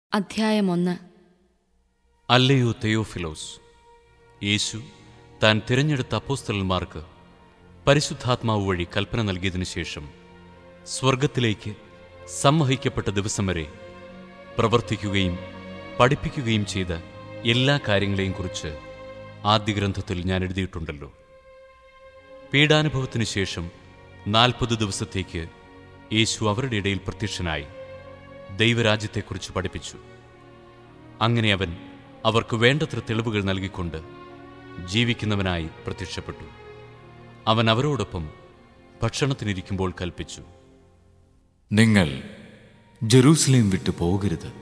അധ്യായം ഒന്ന് അല്ലയോ തെയോഫിലോസ് യേശു താൻ തിരഞ്ഞെടുത്ത അപ്പോസ്തലന്മാർക്ക് പരിശുദ്ധാത്മാവ് വഴി കൽപ്പന നൽകിയതിനു ശേഷം സ്വർഗത്തിലേക്ക് സമ്മഹിക്കപ്പെട്ട ദിവസം വരെ പ്രവർത്തിക്കുകയും പഠിപ്പിക്കുകയും ചെയ്ത എല്ലാ കാര്യങ്ങളെയും കുറിച്ച് ആദ്യ ഗ്രന്ഥത്തിൽ ഞാൻ എഴുതിയിട്ടുണ്ടല്ലോ പീഡാനുഭവത്തിനു ശേഷം നാൽപ്പത് ദിവസത്തേക്ക് യേശു അവരുടെ ഇടയിൽ പ്രത്യക്ഷനായി ദൈവരാജ്യത്തെക്കുറിച്ച് പഠിപ്പിച്ചു അങ്ങനെ അവൻ അവർക്ക് വേണ്ടത്ര തെളിവുകൾ നൽകിക്കൊണ്ട് ജീവിക്കുന്നവനായി പ്രത്യക്ഷപ്പെട്ടു അവൻ അവരോടൊപ്പം ഭക്ഷണത്തിനിരിക്കുമ്പോൾ കൽപ്പിച്ചു നിങ്ങൾ ജെറൂസലേം വിട്ടു പോകരുത്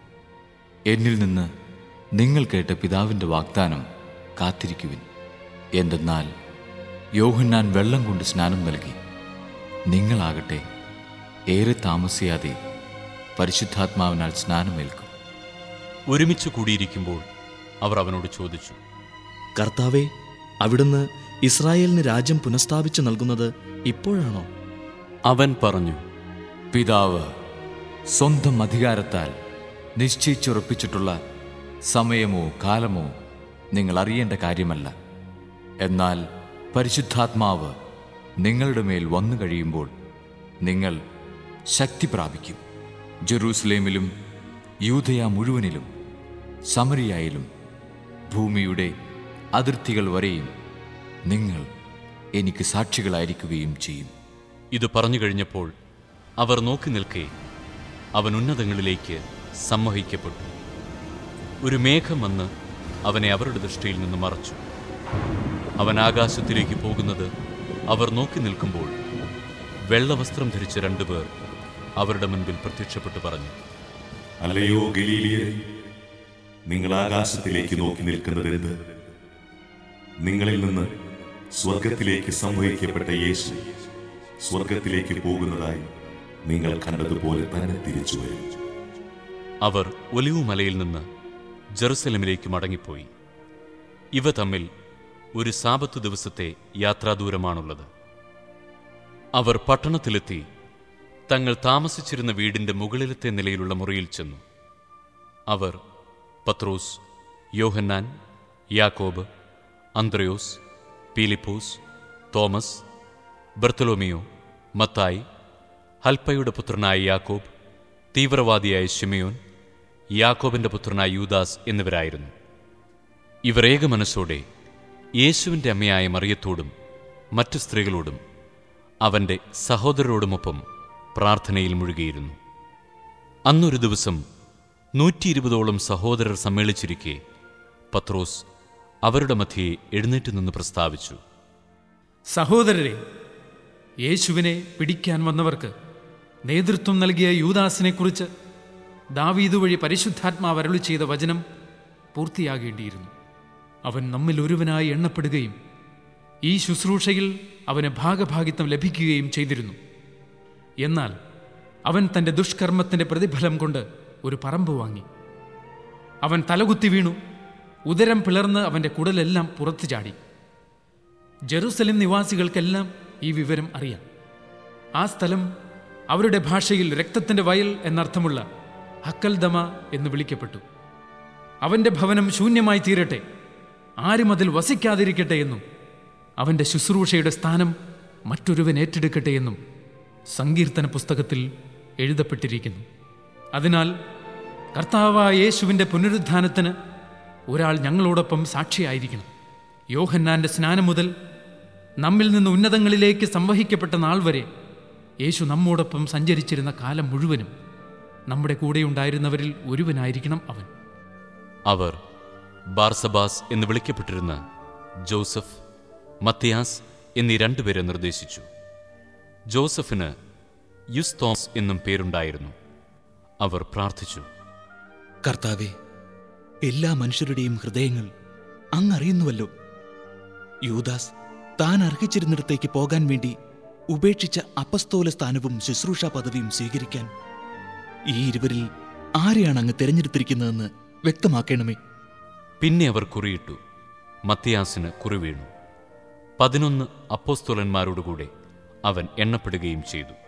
എന്നിൽ നിന്ന് നിങ്ങൾ കേട്ട പിതാവിൻ്റെ വാഗ്ദാനം കാത്തിരിക്കുവിൻ എന്തെന്നാൽ യോഹന്നാൻ വെള്ളം കൊണ്ട് സ്നാനം നൽകി നിങ്ങളാകട്ടെ ഏറെ താമസിയാതെ പരിശുദ്ധാത്മാവിനാൽ സ്നാനമേൽക്കും ഒരുമിച്ച് കൂടിയിരിക്കുമ്പോൾ അവർ അവനോട് ചോദിച്ചു കർത്താവെ അവിടുന്ന് ഇസ്രായേലിന് രാജ്യം പുനഃസ്ഥാപിച്ചു നൽകുന്നത് ഇപ്പോഴാണോ അവൻ പറഞ്ഞു പിതാവ് സ്വന്തം അധികാരത്താൽ നിശ്ചയിച്ചുറപ്പിച്ചിട്ടുള്ള സമയമോ കാലമോ നിങ്ങൾ അറിയേണ്ട കാര്യമല്ല എന്നാൽ പരിശുദ്ധാത്മാവ് നിങ്ങളുടെ മേൽ വന്നു കഴിയുമ്പോൾ നിങ്ങൾ ശക്തി പ്രാപിക്കും ജെറൂസലേമിലും യൂതയ മുഴുവനിലും സമരിയായാലും ഭൂമിയുടെ അതിർത്തികൾ വരെയും നിങ്ങൾ എനിക്ക് സാക്ഷികളായിരിക്കുകയും ചെയ്യും ഇത് പറഞ്ഞു കഴിഞ്ഞപ്പോൾ അവർ നോക്കി നിൽക്കെ അവൻ ഉന്നതങ്ങളിലേക്ക് സമ്മോഹിക്കപ്പെട്ടു ഒരു മേഘം വന്ന് അവനെ അവരുടെ ദൃഷ്ടിയിൽ നിന്ന് മറച്ചു അവൻ ആകാശത്തിലേക്ക് പോകുന്നത് അവർ നോക്കി നിൽക്കുമ്പോൾ വെള്ളവസ്ത്രം ധരിച്ച രണ്ടുപേർ അവരുടെ മുൻപിൽ പ്രത്യക്ഷപ്പെട്ടു പറഞ്ഞു അല്ലയോ ഗലീലിയരെ നിങ്ങൾ ആകാശത്തിലേക്ക് നോക്കി നിൽക്കുന്നതെന്ത് നിങ്ങളിൽ നിന്ന് സ്വർഗത്തിലേക്ക് സംവഹിക്കപ്പെട്ട യേശു സ്വർഗത്തിലേക്ക് പോകുന്നതായി നിങ്ങൾ കണ്ടതുപോലെ തന്നെ തിരിച്ചു വരും അവർ ഒലിവുമലയിൽ നിന്ന് ജെറുസലമിലേക്ക് മടങ്ങിപ്പോയി ഇവ തമ്മിൽ ഒരു സാപത്തു ദിവസത്തെ യാത്രാദൂരമാണുള്ളത് അവർ പട്ടണത്തിലെത്തി തങ്ങൾ താമസിച്ചിരുന്ന വീടിന്റെ മുകളിലത്തെ നിലയിലുള്ള മുറിയിൽ ചെന്നു അവർ പത്രോസ് യോഹന്നാൻ യാക്കോബ് അന്ത്രയോസ് പീലിപ്പോസ് തോമസ് ബർത്തലോമിയോ മത്തായി ഹൽപ്പയുടെ പുത്രനായ യാക്കോബ് തീവ്രവാദിയായ ഷിമയോൻ യാക്കോബിന്റെ പുത്രനായ യൂദാസ് എന്നിവരായിരുന്നു ഇവർ ഏക മനസ്സോടെ യേശുവിൻ്റെ അമ്മയായ മറിയത്തോടും മറ്റു സ്ത്രീകളോടും അവൻ്റെ സഹോദരരോടുമൊപ്പം പ്രാർത്ഥനയിൽ മുഴുകിയിരുന്നു അന്നൊരു ദിവസം നൂറ്റി ഇരുപതോളം സഹോദരർ സമ്മേളിച്ചിരിക്കെ പത്രോസ് അവരുടെ മധ്യേ എഴുന്നേറ്റ് നിന്ന് പ്രസ്താവിച്ചു സഹോദരരെ യേശുവിനെ പിടിക്കാൻ വന്നവർക്ക് നേതൃത്വം നൽകിയ യൂദാസിനെക്കുറിച്ച് ദാവീദ് വഴി പരിശുദ്ധാത്മാവ് അരുളി ചെയ്ത വചനം പൂർത്തിയാകേണ്ടിയിരുന്നു അവൻ നമ്മിൽ ഒരുവനായി എണ്ണപ്പെടുകയും ഈ ശുശ്രൂഷയിൽ അവന് ഭാഗഭാഗിത്വം ലഭിക്കുകയും ചെയ്തിരുന്നു എന്നാൽ അവൻ തൻ്റെ ദുഷ്കർമ്മത്തിൻ്റെ പ്രതിഫലം കൊണ്ട് ഒരു പറമ്പ് വാങ്ങി അവൻ തലകുത്തി വീണു ഉദരം പിളർന്ന് അവൻ്റെ കുടലെല്ലാം പുറത്തു ചാടി ജെറുസലേം നിവാസികൾക്കെല്ലാം ഈ വിവരം അറിയാം ആ സ്ഥലം അവരുടെ ഭാഷയിൽ രക്തത്തിന്റെ വയൽ എന്നർത്ഥമുള്ള ഹക്കൽദമ എന്ന് വിളിക്കപ്പെട്ടു അവന്റെ ഭവനം ശൂന്യമായി തീരട്ടെ ആരും അതിൽ വസിക്കാതിരിക്കട്ടെ എന്നും അവന്റെ ശുശ്രൂഷയുടെ സ്ഥാനം മറ്റൊരുവൻ ഏറ്റെടുക്കട്ടെ എന്നും സങ്കീർത്തന പുസ്തകത്തിൽ എഴുതപ്പെട്ടിരിക്കുന്നു അതിനാൽ കർത്താവായ യേശുവിൻ്റെ പുനരുത്ഥാനത്തിന് ഒരാൾ ഞങ്ങളോടൊപ്പം സാക്ഷിയായിരിക്കണം യോഹന്നാന്റെ സ്നാനം മുതൽ നമ്മിൽ നിന്ന് ഉന്നതങ്ങളിലേക്ക് സംവഹിക്കപ്പെട്ട നാൾ വരെ യേശു നമ്മോടൊപ്പം സഞ്ചരിച്ചിരുന്ന കാലം മുഴുവനും നമ്മുടെ കൂടെയുണ്ടായിരുന്നവരിൽ ഒരുവനായിരിക്കണം അവൻ അവർ ബാർസബാസ് എന്ന് വിളിക്കപ്പെട്ടിരുന്ന ജോസഫ് മത്തിയാസ് എന്നീ രണ്ടുപേരെ നിർദ്ദേശിച്ചു ജോസഫിന് യുസ്തോസ് എന്നും പേരുണ്ടായിരുന്നു അവർ പ്രാർത്ഥിച്ചു കർത്താവെ എല്ലാ മനുഷ്യരുടെയും ഹൃദയങ്ങൾ അങ്ങറിയുന്നുവല്ലോ യൂദാസ് താൻ അർഹിച്ചിരുന്നിടത്തേക്ക് പോകാൻ വേണ്ടി ഉപേക്ഷിച്ച അപ്പസ്തോല സ്ഥാനവും ശുശ്രൂഷ പദവിയും സ്വീകരിക്കാൻ ഈ ഇരുവരിൽ ആരെയാണ് അങ്ങ് തിരഞ്ഞെടുത്തിരിക്കുന്നതെന്ന് വ്യക്തമാക്കണമേ പിന്നെ അവർ കുറിയിട്ടു മത്തിയാസിന് കുറി വീണു പതിനൊന്ന് അപ്പോസ്തോലന്മാരോടുകൂടെ അവൻ എണ്ണപ്പെടുകയും ചെയ്തു